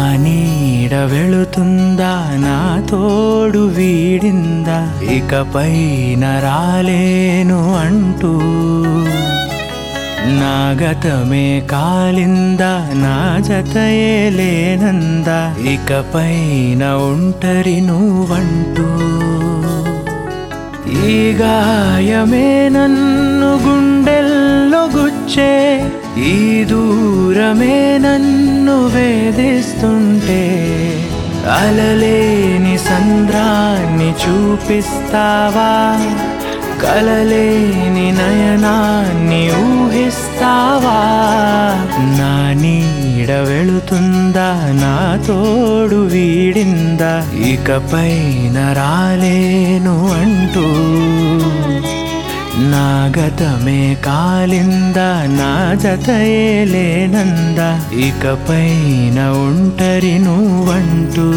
నీడ వెళుతుందా నా తోడు వీడిందా ఇకపైన రాలేను అంటూ నా గతమే కాలిందా నా జతయే లేనందా ఇకపైన ఒంటరి నువ్వంటూ ఈ గాయమే నన్ను గుండెల్లో గుచ్చే ఈ దూరమే నన్ను వేధిస్తుంటే అలలేని సంద్రాన్ని చూపిస్తావా కలలేని నయనాన్ని ఊహిస్తావా నా నీడ వెళుతుందా నా తోడు వీడిందా ఇకపైన రాలేను అంటూ నా గతమే కాలిందా నా జతయే లేనందా ఇకపైన ఒంటరి నువ్వంటూ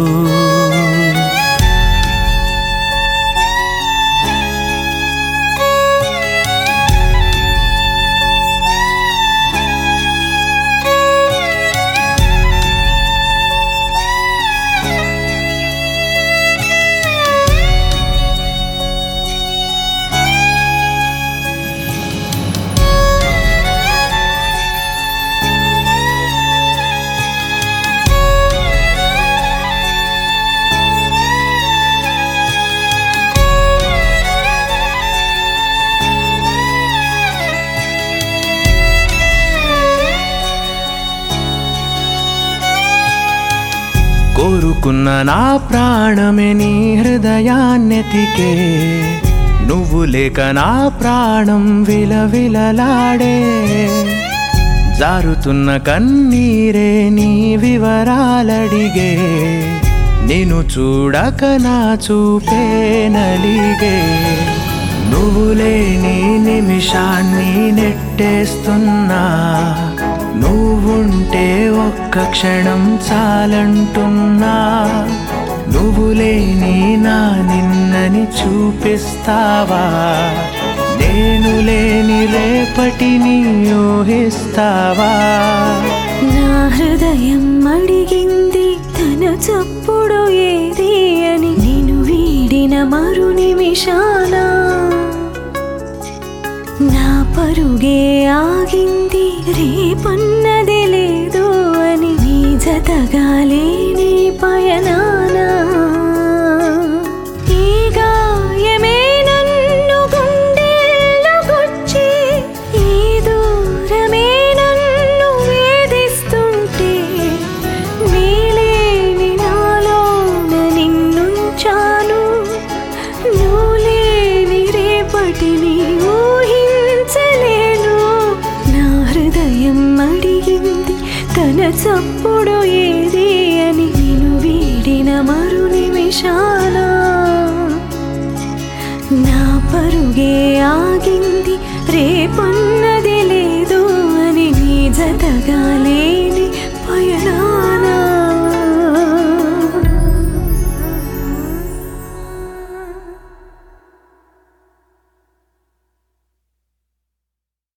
కోరుకున్న నా ప్రాణమే నీ హృదయాన్నెతికే నువ్వు లేక నా ప్రాణం విలవిలలాడే జారుతున్న కన్నీరే నీ వివరాలడిగే నేను చూడక నా చూపే నలిగే నువ్వు లేని నిమిషాన్ని నెట్టేస్తున్నా నువ్వుంటే ఒక్క క్షణం చాలంటున్నా నువ్వు లేని నా నిన్నని చూపిస్తావా నేను లేని రేపటిని ఊహిస్తావా నా హృదయం అడిగింది తన చప్పుడు ఏది అని నేను వీడిన మరు నిమిషాన నా పరుగే ఆగింది రేపన్నది లేదు అని నీ జతగా లేని పయనానా ఈ గాయమే నన్ను గుండెల్లో గుచ్చి ఈ దూరమే నన్ను వేధిస్తుంటే నీలేని నాలోన నిన్నుంచాను నువ్వు లేని రేపటిని ఊహించలేను నా హృదయం అడిగింది తన చప్పుడు